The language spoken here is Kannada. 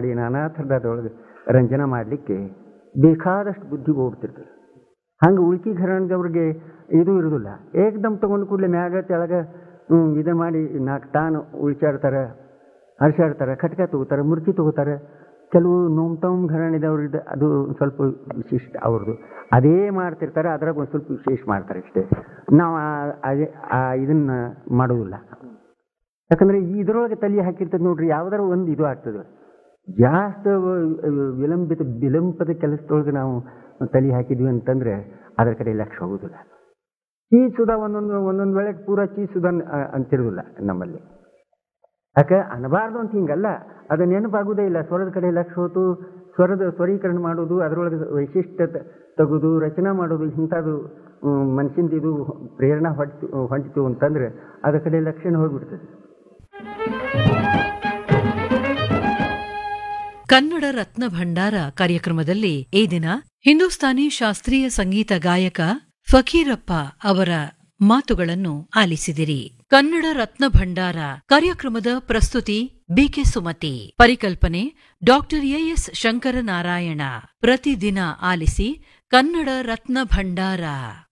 ಮಾಡಿ ನಾನಾ ಥರದ ಅದರೊಳಗೆ ರಂಜನ ಮಾಡಲಿಕ್ಕೆ ಬೇಕಾದಷ್ಟು ಬುದ್ಧಿ ಹೋಗ್ತಿರ್ತದೆ ಹಂಗೆ ಉಳ್ಕಿ ಘರಾಣದವ್ರಿಗೆ ಇದು ಇರೋದಿಲ್ಲ ಏಕದಮ್ ತಗೊಂಡು ಕೂಡಲೇ ಮ್ಯಾಗ ತೆಳಗ ಇದು ಮಾಡಿ ನಾಲ್ಕು ತಾನು ಉಳ್ಚಾಡ್ತಾರೆ ಹರ್ಷಾಡ್ತಾರೆ ಖಟ್ಕ ತಗೋತಾರೆ ಮುರ್ಕಿ ತಗೋತಾರೆ ಕೆಲವು ನೋಮ್ತಮ್ ಘರಾಣಿದವ್ರದ್ದು ಅದು ಸ್ವಲ್ಪ ವಿಶಿಷ್ಟ ಅವ್ರದ್ದು ಅದೇ ಮಾಡ್ತಿರ್ತಾರೆ ಅದ್ರಾಗ ಒಂದು ಸ್ವಲ್ಪ ವಿಶೇಷ ಮಾಡ್ತಾರೆ ಅಷ್ಟೇ ನಾವು ಆ- ಅದೇ ಆ ಇದನ್ನು ಮಾಡೋದಿಲ್ಲ ಯಾಕಂದರೆ ಇದರೊಳಗೆ ತಲೆ ಹಾಕಿರ್ತದೆ ನೋಡ್ರಿ ಯಾವ್ದಾರ ಒಂದು ಇದು ಆಗ್ತದೆ ಜಾಸ್ತಿ ವ- ವಿಳಂಬಿತ ವಿಳಂಬದ ಕೆಲಸದೊಳಗೆ ನಾವು ತಲೆ ಹಾಕಿದ್ವಿ ಅಂತಂದ್ರೆ ಅದರ ಕಡೆ ಲಕ್ಷ್ಯ ಹೋಗುದಿಲ್ಲ ಚೀಸ್ ಸುಧಾ ಒಂದೊಂದು ಒಂದೊಂದು ವೇಳೆ ಪೂರ ಚೀಸ್ ಸುಧಾ ಅ- ಅಂತಿರುವುದಿಲ್ಲ ನಮ್ಮಲ್ಲಿ ಯಾಕೆ ಅನ್ನಬಾರ್ದು ಅಂತ ಹಿಂಗಲ್ಲ ಅದು ನೆನಪಾಗುವುದೇ ಇಲ್ಲ ಸ್ವರದ ಕಡೆ ಲಕ್ಷ್ಯ ಹೋತು ಸ್ವರದ ಸ್ವರೀಕರಣ ಮಾಡೋದು ಅದರೊಳಗೆ ವೈಶಿಷ್ಟ್ಯ ತ- ತೆಗೆದು ರಚನಾ ಮಾಡೋದು ಇಂಥದ್ದು ಮನಸ್ಸಿಂದ ಇದು ಪ್ರೇರಣಾ ಹೊಡ್ತು ಹೊಂಟಿತು ಅಂತಂದ್ರೆ ಅದರ ಕಡೆ ಲಕ್ಷಣ ಹೋಗ್ಬಿಡ್ತದೆ ಕನ್ನಡ ರತ್ನ ಭಂಡಾರ ಕಾರ್ಯಕ್ರಮದಲ್ಲಿ ಈ ದಿನ ಹಿಂದೂಸ್ತಾನಿ ಶಾಸ್ತ್ರೀಯ ಸಂಗೀತ ಗಾಯಕ ಫಕೀರಪ್ಪ ಅವರ ಮಾತುಗಳನ್ನು ಆಲಿಸಿದಿರಿ ಕನ್ನಡ ರತ್ನ ಭಂಡಾರ ಕಾರ್ಯಕ್ರಮದ ಪ್ರಸ್ತುತಿ ಬಿಕೆ ಸುಮತಿ ಪರಿಕಲ್ಪನೆ ಡಾಕ್ಟರ್ ಎಎಸ್ ಶಂಕರನಾರಾಯಣ ಪ್ರತಿದಿನ ಆಲಿಸಿ ಕನ್ನಡ ರತ್ನ ಭಂಡಾರ